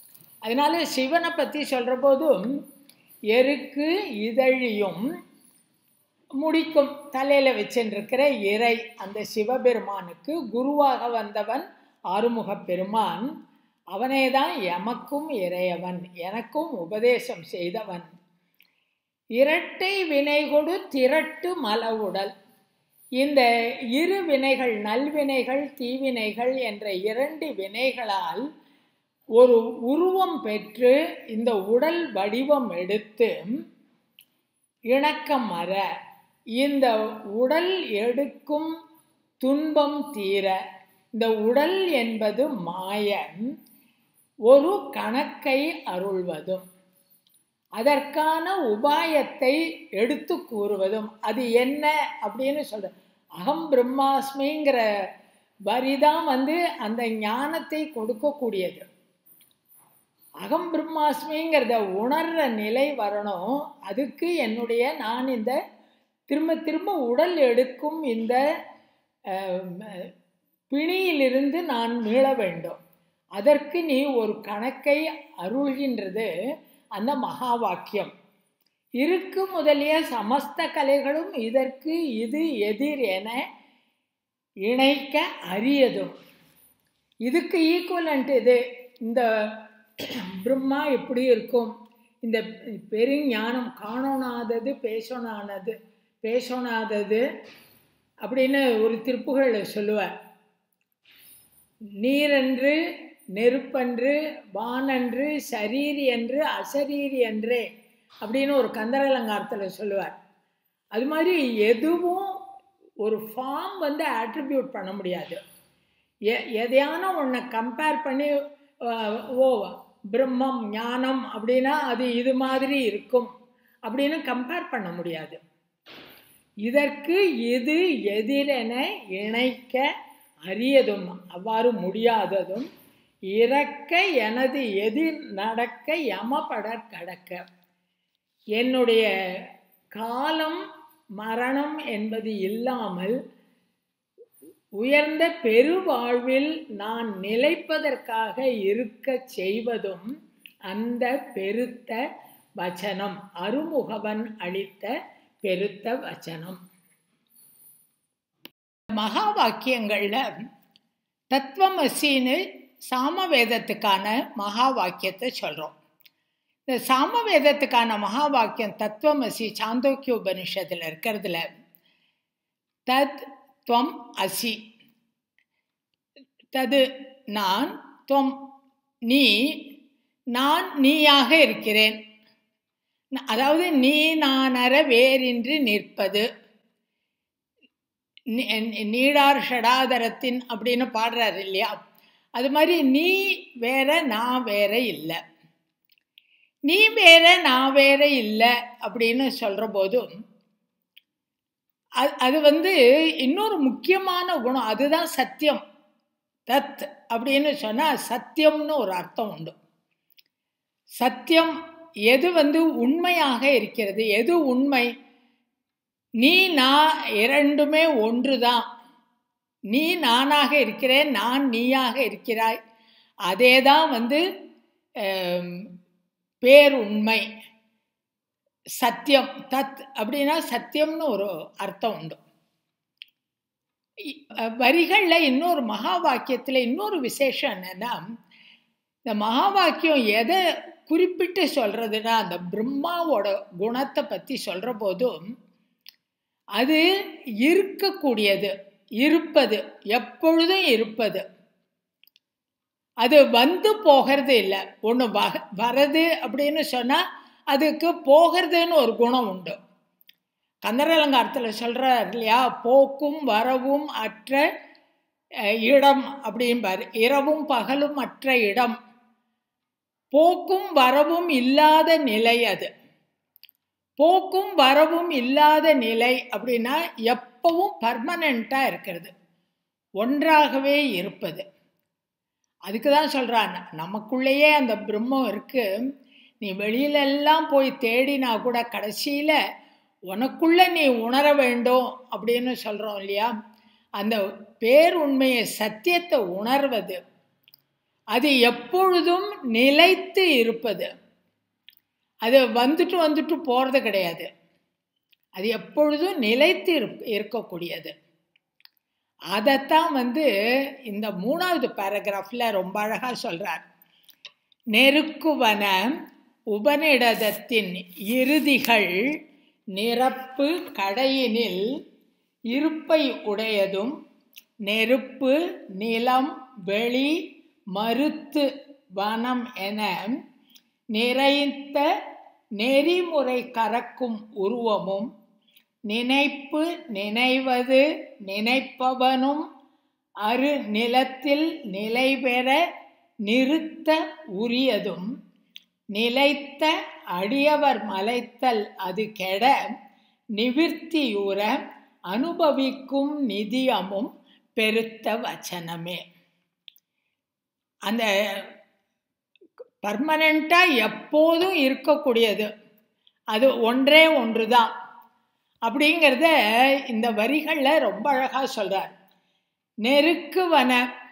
அதனால சிவனை பற்றி சொல்கிற போதும் எருக்கு இதழியும் முடிக்கும் தலையில் வச்சுருக்கிற இறை அந்த சிவபெருமானுக்கு குருவாக வந்தவன் ஆறுமுகப் பெருமான் அவனே தான் எமக்கும் இறையவன் எனக்கும் உபதேசம் செய்தவன் இரட்டை வினை கொடு திரட்டு மலவுடல் இந்த இரு வினைகள் நல்வினைகள் தீவினைகள் என்ற இரண்டு வினைகளால் ஒரு உருவம் பெற்று இந்த உடல் வடிவம் எடுத்து இணக்கம் மற இந்த உடல் எடுக்கும் துன்பம் தீர இந்த உடல் என்பது மாயன் ஒரு கணக்கை அருள்வதும் அதற்கான உபாயத்தை எடுத்து கூறுவதும் அது என்ன அப்படின்னு சொல்ற அகம் பிரம்மாஸ்மிங்கிற வரிதான் வந்து அந்த ஞானத்தை கொடுக்கக்கூடியது அகம் பிரம்மாஸ்மிங்கிறத உணர்ற நிலை வரணும் அதுக்கு என்னுடைய நான் இந்த திரும்ப திரும்ப உடல் எடுக்கும் இந்த பிணியிலிருந்து நான் மீள வேண்டும் அதற்கு நீ ஒரு கணக்கை அருள்கின்றது அந்த மகா வாக்கியம் இருக்கு முதலிய சமஸ்த கலைகளும் இதற்கு இது எதிர் என இணைக்க அரியதும் இதுக்கு ஈக்குவலண்ட் இது இந்த பிரம்மா எப்படி இருக்கும் இந்த பெருஞானம் காணோனாதது பேசோனானது பேசோனாதது அப்படின்னு ஒரு திருப்புகளில் சொல்லுவார் நீரென்று நெருப்பன்று வானன்று சரீரி என்று அசரீரி என்றே அப்படின்னு ஒரு கந்தரலங்காரத்தில் சொல்லுவார் அது மாதிரி எதுவும் ஒரு ஃபார்ம் வந்து ஆட்ரிபியூட் பண்ண முடியாது எ எதையான ஒன்றை கம்பேர் பண்ணி ஓ பிரம்மம் ஞானம் அப்படின்னா அது இது மாதிரி இருக்கும் அப்படின்னு கம்பேர் பண்ண முடியாது இதற்கு இது எதிரென இணைக்க அரியதும் அவ்வாறு முடியாததும் இறக்க எனது எதிர் நடக்க யமபடர் கடக்க என்னுடைய காலம் மரணம் என்பது இல்லாமல் உயர்ந்த பெருவாழ்வில் நான் நிலைப்பதற்காக இருக்க செய்வதும் அந்த பெருத்த வச்சனம் அருமுகவன் அளித்த பெருத்த வச்சனம் மகா வாக்கியங்களில் தத்துவமசின்னு சாமவேதத்துக்கான மகா வாக்கியத்தை சொல்கிறோம் இந்த சாமவேதத்துக்கான மகா வாக்கியம் தத்துவமசி சாந்தோக்கிய உபனிஷத்தில் இருக்கிறதுல தத் துவம் அசி தது நான் துவம் நீ நான் நீயாக இருக்கிறேன் அதாவது நீ நானற வேறின்றி நிற்பது நீடார் ஷடாதரத்தின் அப்படின்னு பாடுறாரு இல்லையா அது மாதிரி நீ வேற நான் வேற இல்லை நீ வேற நான் வேற இல்லை அப்படின்னு சொல்கிற போதும் அது அது வந்து இன்னொரு முக்கியமான குணம் அதுதான் சத்தியம் தத் அப்படின்னு சொன்னால் சத்தியம்னு ஒரு அர்த்தம் உண்டு சத்தியம் எது வந்து உண்மையாக இருக்கிறது எது உண்மை நீ நான் இரண்டுமே ஒன்று தான் நீ நானாக இருக்கிறேன் நான் நீயாக இருக்கிறாய் அதே தான் வந்து பேருண்மை சத்தியம் தத் அப்படின்னா சத்தியம்னு ஒரு அர்த்தம் உண்டு வரிகளில் இன்னொரு மகா வாக்கியத்தில் இன்னொரு விசேஷம் என்னன்னா இந்த மகா வாக்கியம் எதை குறிப்பிட்டு சொல்றதுன்னா அந்த பிரம்மாவோட குணத்தை பற்றி சொல்கிற போதும் அது இருக்கக்கூடியது இருப்பது எப்பொழுதும் இருப்பது அது வந்து போகிறது இல்லை ஒன்று வ வரது அப்படின்னு சொன்னால் அதுக்கு போகிறதுன்னு ஒரு குணம் உண்டு கந்தரலங்காரத்தில் சொல்கிறார் இல்லையா போக்கும் வரவும் அற்ற இடம் அப்படிம்பார் இரவும் பகலும் அற்ற இடம் போக்கும் வரவும் இல்லாத நிலை அது போக்கும் வரவும் இல்லாத நிலை அப்படின்னா எப்பவும் பர்மனண்ட்டாக இருக்கிறது ஒன்றாகவே இருப்பது அதுக்கு தான் சொல்கிறான் நமக்குள்ளேயே அந்த பிரம்மம் இருக்கு நீ வெளியிலெல்லாம் போய் தேடினா கூட கடைசியில் உனக்குள்ள நீ உணர வேண்டும் அப்படின்னு சொல்கிறோம் இல்லையா அந்த பேருண்மையை சத்தியத்தை உணர்வது அது எப்பொழுதும் நிலைத்து இருப்பது அது வந்துட்டு வந்துட்டு போகிறது கிடையாது அது எப்பொழுதும் நிலைத்து இருக்கக்கூடியது அதைத்தான் வந்து இந்த மூணாவது பேராகிராஃபில் ரொம்ப அழகாக சொல்கிறார் நெருக்குவன உபநிடதத்தின் இறுதிகள் நிரப்பு கடையினில் இருப்பை உடையதும் நெருப்பு நிலம் வெளி மறுத்து வனம் என நிறைந்த நெறிமுறை கறக்கும் உருவமும் நினைப்பு நினைவது நினைப்பவனும் அரு நிலத்தில் நிலை பெற நிறுத்த உரியதும் நிலைத்த அடியவர் மலைத்தல் அது கெட நிவிற்த்தியூற அனுபவிக்கும் நிதியமும் பெருத்த வச்சனமே அந்த பர்மனண்ட்டாக எப்போதும் இருக்கக்கூடியது அது ஒன்றே ஒன்று தான் அப்படிங்கிறத இந்த வரிகளில் ரொம்ப அழகாக சொல்கிறார் நெருக்குவன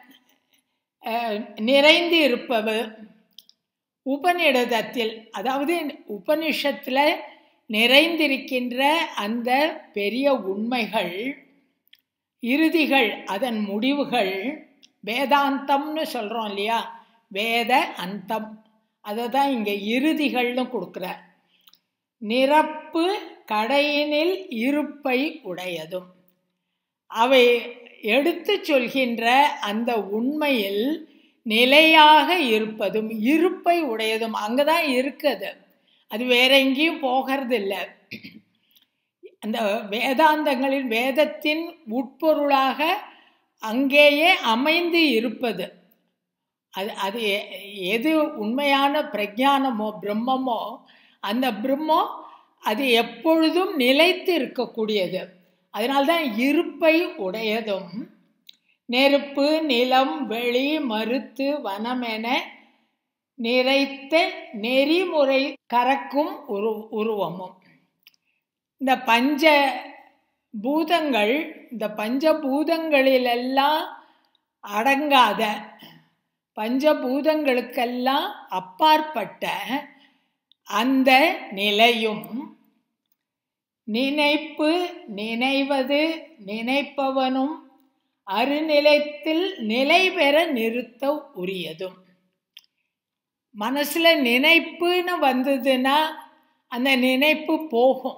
நிறைந்து இருப்பது உபநிடதத்தில் அதாவது உபனிஷத்தில் நிறைந்திருக்கின்ற அந்த பெரிய உண்மைகள் இறுதிகள் அதன் முடிவுகள் வேதாந்தம்னு சொல்கிறோம் இல்லையா வேத அந்தம் அதை தான் இங்கே இறுதிகள்னு கொடுக்குறார் நிரப்பு கடையினில் இருப்பை உடையதும் அவை எடுத்து சொல்கின்ற அந்த உண்மையில் நிலையாக இருப்பதும் இருப்பை உடையதும் அங்கே தான் இருக்குது அது வேற எங்கேயும் போகிறது இல்லை அந்த வேதாந்தங்களின் வேதத்தின் உட்பொருளாக அங்கேயே அமைந்து இருப்பது அது அது எது உண்மையான பிரஜானமோ பிரம்மமோ அந்த பிரம்மம் அது எப்பொழுதும் நிலைத்து இருக்கக்கூடியது அதனால்தான் இருப்பை உடையதும் நெருப்பு நிலம் வெளி மறுத்து வனம் என நிறைத்த நெறிமுறை கறக்கும் உரு உருவமும் இந்த பஞ்ச பூதங்கள் இந்த பஞ்சபூதங்களிலெல்லாம் அடங்காத பஞ்சபூதங்களுக்கெல்லாம் அப்பாற்பட்ட அந்த நிலையும் நினைப்பு நினைவது நினைப்பவனும் அருநிலைத்தில் நிலை பெற நிறுத்த உரியதும் மனசில் நினைப்புன்னு வந்ததுன்னா அந்த நினைப்பு போகும்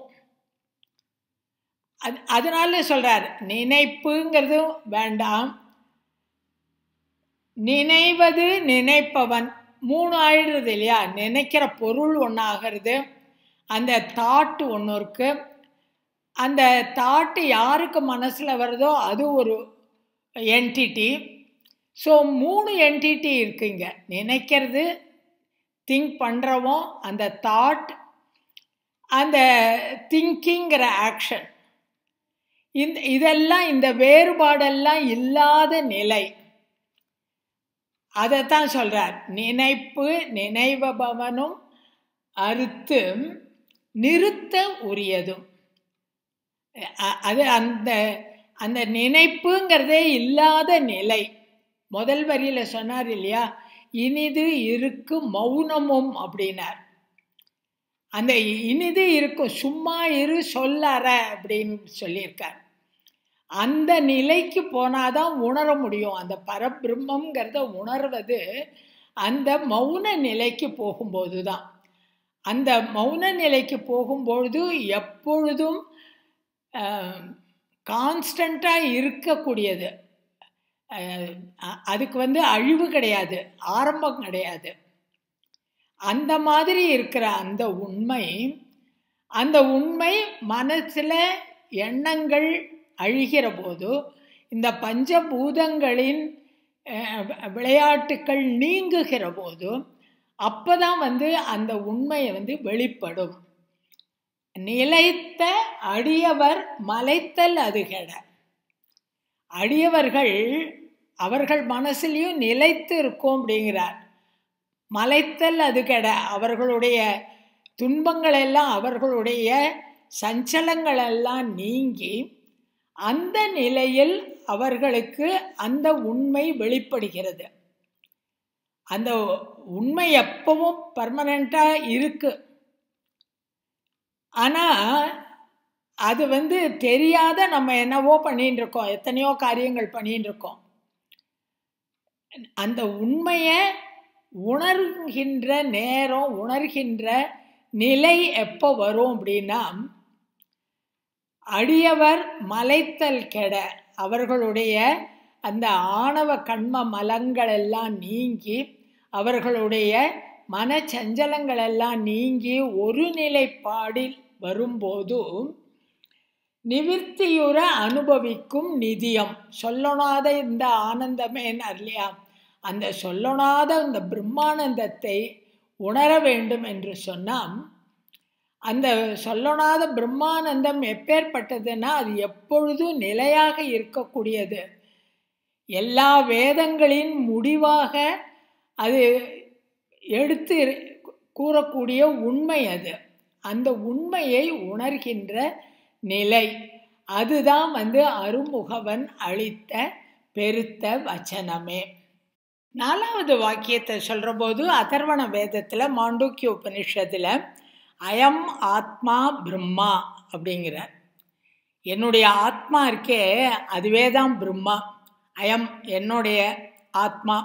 அது அதனால சொல்கிறார் நினைப்புங்கிறது வேண்டாம் நினைவது நினைப்பவன் மூணு ஆயிடுறது இல்லையா நினைக்கிற பொருள் ஒன்று ஆகிறது அந்த தாட்டு ஒன்று இருக்குது அந்த தாட்டு யாருக்கு மனசில் வருதோ அது ஒரு என்டிட்டி ஸோ மூணு என்டிட்டி இருக்குங்க நினைக்கிறது திங்க் பண்ணுறவோம் அந்த தாட் அந்த திங்கிங்கிற ஆக்ஷன் இந்த இதெல்லாம் இந்த வேறுபாடெல்லாம் இல்லாத நிலை அதைத்தான் சொல்கிறார் நினைப்பு நினைவபவனும் அறுத்து நிறுத்த உரியதும் அது அந்த அந்த நினைப்புங்கிறதே இல்லாத நிலை முதல் வரியில் சொன்னார் இல்லையா இனிது இருக்கு மௌனமும் அப்படின்னார் அந்த இனிது இருக்கும் சும்மா இரு சொல்லற அப்படின்னு சொல்லியிருக்கார் அந்த நிலைக்கு போனாதான் உணர முடியும் அந்த பரபிரம்மங்கிறத உணர்வது அந்த மௌன நிலைக்கு போகும்போது தான் அந்த மௌன நிலைக்கு போகும்பொழுது எப்பொழுதும் கான்ஸ்டண்ட்டாக இருக்கக்கூடியது அதுக்கு வந்து அழிவு கிடையாது ஆரம்பம் கிடையாது அந்த மாதிரி இருக்கிற அந்த உண்மை அந்த உண்மை மனசில் எண்ணங்கள் அழிகிற போது இந்த பஞ்சபூதங்களின் விளையாட்டுக்கள் நீங்குகிற போது அப்போ தான் வந்து அந்த உண்மையை வந்து வெளிப்படும் நிலைத்த அடியவர் மலைத்தல் அது கெட அடியவர்கள் அவர்கள் மனசுலையும் நிலைத்து இருக்கும் அப்படிங்கிறார் மலைத்தல் அது கெட அவர்களுடைய துன்பங்கள் எல்லாம் அவர்களுடைய சஞ்சலங்கள் எல்லாம் நீங்கி அந்த நிலையில் அவர்களுக்கு அந்த உண்மை வெளிப்படுகிறது அந்த உண்மை எப்பவும் பர்மனண்ட்டாக இருக்கு ஆனால் அது வந்து தெரியாத நம்ம என்னவோ பண்ணிட்டு இருக்கோம் எத்தனையோ காரியங்கள் பண்ணிட்டு இருக்கோம் அந்த உண்மையை உணர்கின்ற நேரம் உணர்கின்ற நிலை எப்போ வரும் அப்படின்னா அடியவர் மலைத்தல் கெட அவர்களுடைய அந்த ஆணவ கண்ம மலங்கள் எல்லாம் நீங்கி அவர்களுடைய மனச்சஞ்சலங்கள் எல்லாம் நீங்கி ஒரு நிலைப்பாடில் வரும்போது நிவிற்த்தியுற அனுபவிக்கும் நிதியம் சொல்லணாத இந்த ஆனந்தமேன்னு இல்லையா அந்த சொல்லணாத இந்த பிரம்மானந்தத்தை உணர வேண்டும் என்று சொன்னால் அந்த சொல்லணாத பிரம்மானந்தம் எப்பேற்பட்டதுன்னா அது எப்பொழுதும் நிலையாக இருக்கக்கூடியது எல்லா வேதங்களின் முடிவாக அது எடுத்து கூறக்கூடிய உண்மை அது அந்த உண்மையை உணர்கின்ற நிலை அதுதான் வந்து அருமுகவன் அளித்த பெருத்த வச்சனமே நாலாவது வாக்கியத்தை சொல்கிற போது அதர்வண வேதத்தில் மாண்டூக்கிய உபனிஷத்தில் அயம் ஆத்மா பிரம்மா அப்படிங்கிறார் என்னுடைய ஆத்மா இருக்கே அதுவே தான் பிரம்மா அயம் என்னுடைய ஆத்மா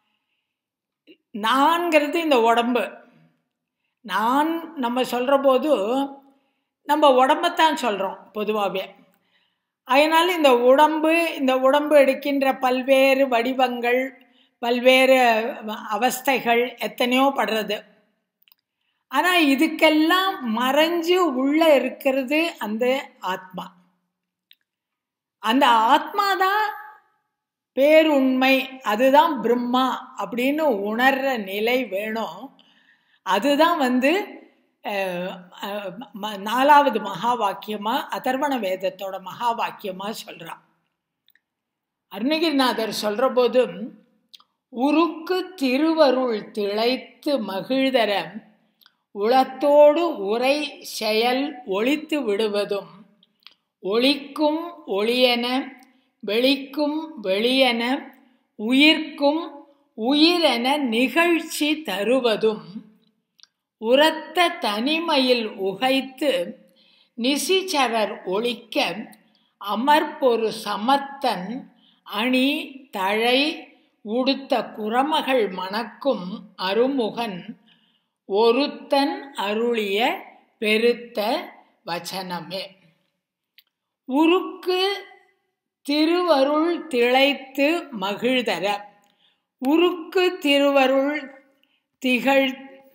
நான்கிறது இந்த உடம்பு நான் நம்ம சொல்கிற போது நம்ம உடம்பைத்தான் சொல்கிறோம் பொதுவாகவே அதனால் இந்த உடம்பு இந்த உடம்பு எடுக்கின்ற பல்வேறு வடிவங்கள் பல்வேறு அவஸ்தைகள் எத்தனையோ படுறது ஆனால் இதுக்கெல்லாம் மறைஞ்சு உள்ளே இருக்கிறது அந்த ஆத்மா அந்த ஆத்மா தான் பேருண்மை அதுதான் பிரம்மா அப்படின்னு உணர்ற நிலை வேணும் அதுதான் வந்து நாலாவது மகா வாக்கியமாக அதர்வண வேதத்தோட மகா வாக்கியமாக சொல்கிறான் அருணகிரிநாதர் சொல்கிற போதும் உருக்கு திருவருள் திளைத்து மகிழ்தர உளத்தோடு உரை செயல் ஒழித்து விடுவதும் ஒளிக்கும் ஒளியென வெளிக்கும் வெளியென உயிர்க்கும் உயிரென நிகழ்ச்சி தருவதும் உரத்த தனிமையில் உகைத்து நிசிச்சரர் ஒழிக்க அமர்பொரு சமர்த்தன் அணி தழை உடுத்த குரமகள் மணக்கும் அருமுகன் ஒருத்தன் அருளிய பெருத்த வச்சனமே உருக்கு திருவருள் திளைத்து மகிழ்தர உருக்கு திருவருள் திகழ்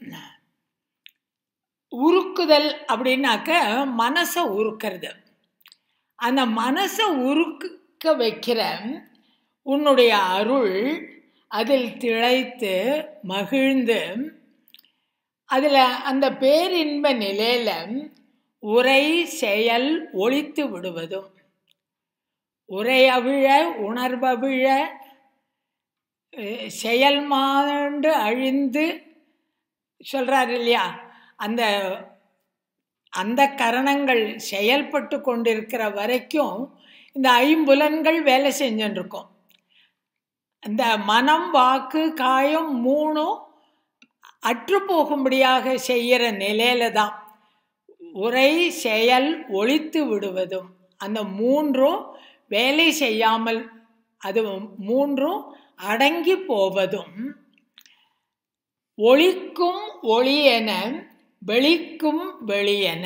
உருக்குதல் அப்படின்னாக்க மனசை உருக்கிறது அந்த மனசை உருக்க வைக்கிற உன்னுடைய அருள் அதில் திளைத்து மகிழ்ந்து அதில் அந்த பேரின்ப நிலையில் உரை செயல் ஒழித்து விடுவதும் உரையவிழ உணர்வவிழ செயல் மாண்டு அழிந்து சொல்கிறார் இல்லையா அந்த அந்த கரணங்கள் செயல்பட்டு கொண்டிருக்கிற வரைக்கும் இந்த ஐம்புலன்கள் வேலை செஞ்சுருக்கோம் இந்த மனம் வாக்கு காயம் மூணும் அற்று போகும்படியாக செய்கிற நிலையில தான் உரை செயல் ஒழித்து விடுவதும் அந்த மூன்றும் வேலை செய்யாமல் அது மூன்றும் அடங்கி போவதும் ஒளிக்கும் ஒளியென வெளிக்கும் வெளியென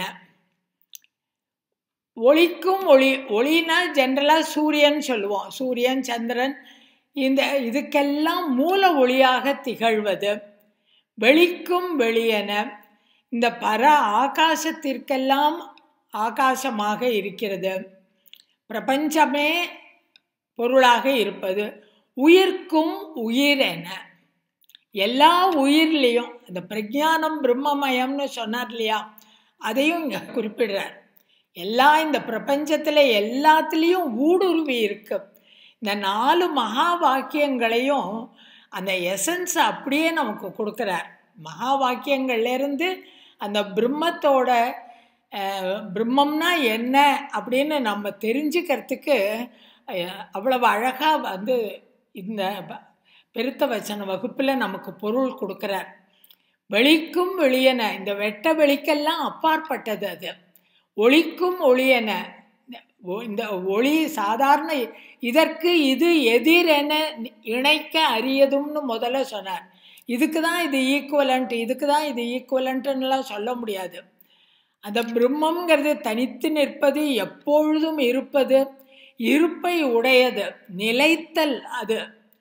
ஒளிக்கும் ஒளி ஒளினா ஜென்ரலாக சூரியன் சொல்லுவோம் சூரியன் சந்திரன் இந்த இதுக்கெல்லாம் மூல ஒளியாக திகழ்வது வெளிக்கும் வெளியென இந்த பர ஆகாசத்திற்கெல்லாம் ஆகாசமாக இருக்கிறது பிரபஞ்சமே பொருளாக இருப்பது உயிர்க்கும் உயிரென எல்லா உயிர்லேயும் அந்த பிரஜானம் பிரம்மமயம்னு சொன்னார் இல்லையா அதையும் இங்கே குறிப்பிடுறார் எல்லா இந்த பிரபஞ்சத்தில் எல்லாத்துலேயும் ஊடுருவி இருக்கு இந்த நாலு மகா வாக்கியங்களையும் அந்த எசன்ஸ் அப்படியே நமக்கு கொடுக்குறார் மகா வாக்கியங்கள்லேருந்து அந்த பிரம்மத்தோட பிரம்மம்னா என்ன அப்படின்னு நம்ம தெரிஞ்சுக்கிறதுக்கு அவ்வளவு அழகாக வந்து இந்த பெருத்த வச்சன வகுப்பில் நமக்கு பொருள் கொடுக்குறார் வெளிக்கும் வெளியன இந்த வெட்ட வெளிக்கெல்லாம் அப்பாற்பட்டது அது ஒளிக்கும் ஒளியன இந்த ஒளி சாதாரண இதற்கு இது எதிரென இணைக்க அரியதும்னு முதல்ல சொன்னார் இதுக்கு தான் இது ஈக்குவலண்ட் இதுக்கு தான் இது ஈக்குவலண்ட்டுன்னெலாம் சொல்ல முடியாது அந்த பிரம்மங்கிறது தனித்து நிற்பது எப்பொழுதும் இருப்பது இருப்பை உடையது நிலைத்தல் அது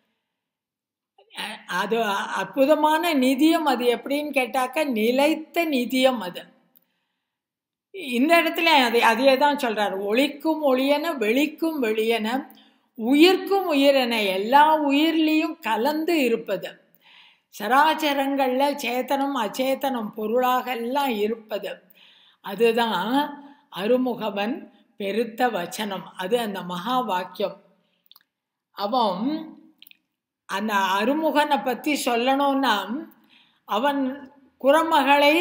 அது அற்புதமான நிதியம் அது எப்படின்னு கேட்டாக்க நிலைத்த நிதியம் அது இந்த இடத்துல அதை அதையே தான் சொல்றார் ஒளிக்கும் ஒளியன வெளிக்கும் வெளியன உயிர்க்கும் உயிரென எல்லா உயிர்லேயும் கலந்து இருப்பது சராச்சரங்களில் சேத்தனம் அச்சேதனம் பொருளாக எல்லாம் இருப்பது அதுதான் அருமுகவன் பெருத்த வச்சனம் அது அந்த மகா வாக்கியம் அவன் அந்த அருமுகனை பற்றி சொல்லணும்னா அவன் குரமகளை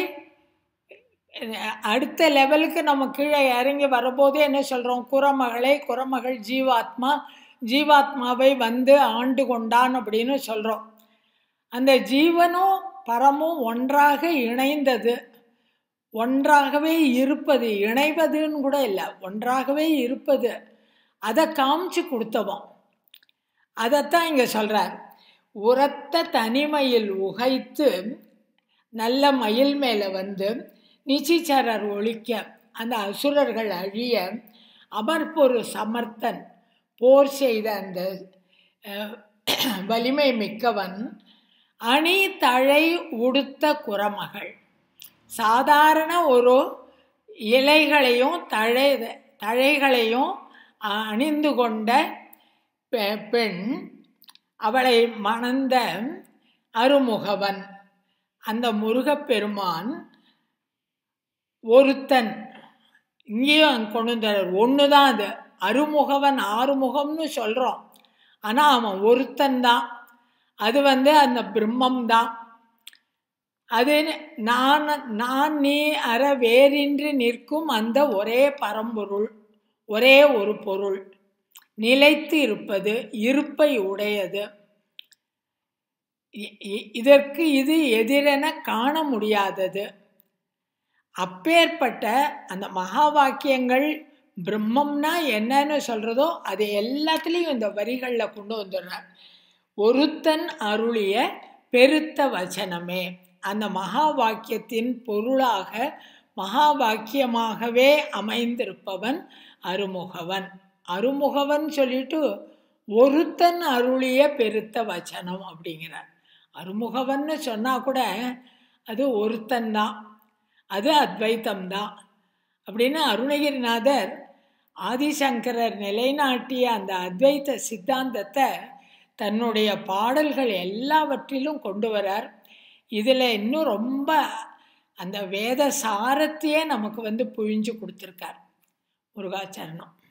அடுத்த லெவலுக்கு நம்ம கீழே இறங்கி வரும்போதே என்ன சொல்கிறோம் குரமகளை குரமகள் ஜீவாத்மா ஜீவாத்மாவை வந்து ஆண்டு கொண்டான் அப்படின்னு சொல்கிறோம் அந்த ஜீவனும் பரமும் ஒன்றாக இணைந்தது ஒன்றாகவே இருப்பது இணைவதுன்னு கூட இல்லை ஒன்றாகவே இருப்பது அதை காமிச்சு கொடுத்தவோம் அதைத்தான் இங்கே சொல்கிறார் உரத்த தனிமையில் உகைத்து நல்ல மயில் மேலே வந்து நிச்சிச்சரர் ஒழிக்க அந்த அசுரர்கள் அழிய அமர்பொரு சமர்த்தன் போர் செய்த அந்த வலிமை மிக்கவன் அணி தழை உடுத்த குரமகள் சாதாரண ஒரு இலைகளையும் தழை தழைகளையும் அணிந்து கொண்ட பெண் அவளை மணந்த அருமுகவன் அந்த முருகப்பெருமான் ஒருத்தன் இங்கேயும் கொண்டு வந்தார் ஒன்று தான் அது அருமுகவன் ஆறுமுகம்னு சொல்கிறோம் ஆனால் அவன் ஒருத்தன் தான் அது வந்து அந்த பிரம்மம் தான் அது நான் நான் நீ அற வேறின்றி நிற்கும் அந்த ஒரே பரம்பொருள் ஒரே ஒரு பொருள் நிலைத்து இருப்பது இருப்பை உடையது இதற்கு இது எதிரென காண முடியாதது அப்பேற்பட்ட அந்த மகா வாக்கியங்கள் பிரம்மம்னா என்னன்னு சொல்கிறதோ அது எல்லாத்துலேயும் இந்த வரிகளில் கொண்டு வந்துடுறார் ஒருத்தன் அருளிய பெருத்த வச்சனமே அந்த மகா வாக்கியத்தின் பொருளாக மகா வாக்கியமாகவே அமைந்திருப்பவன் அருமுகவன் அருமுகவன் சொல்லிட்டு ஒருத்தன் அருளிய பெருத்த வச்சனம் அப்படிங்கிறார் அருமுகவன்னு சொன்னால் கூட அது ஒருத்தன் தான் அது அத்வைத்தம் தான் அப்படின்னு அருணகிரிநாதர் ஆதிசங்கரர் நிலைநாட்டிய அந்த அத்வைத்த சித்தாந்தத்தை தன்னுடைய பாடல்கள் எல்லாவற்றிலும் கொண்டு வரார் இதில் இன்னும் ரொம்ப அந்த வேத சாரத்தையே நமக்கு வந்து புழிஞ்சு கொடுத்துருக்கார் முருகாச்சரணம்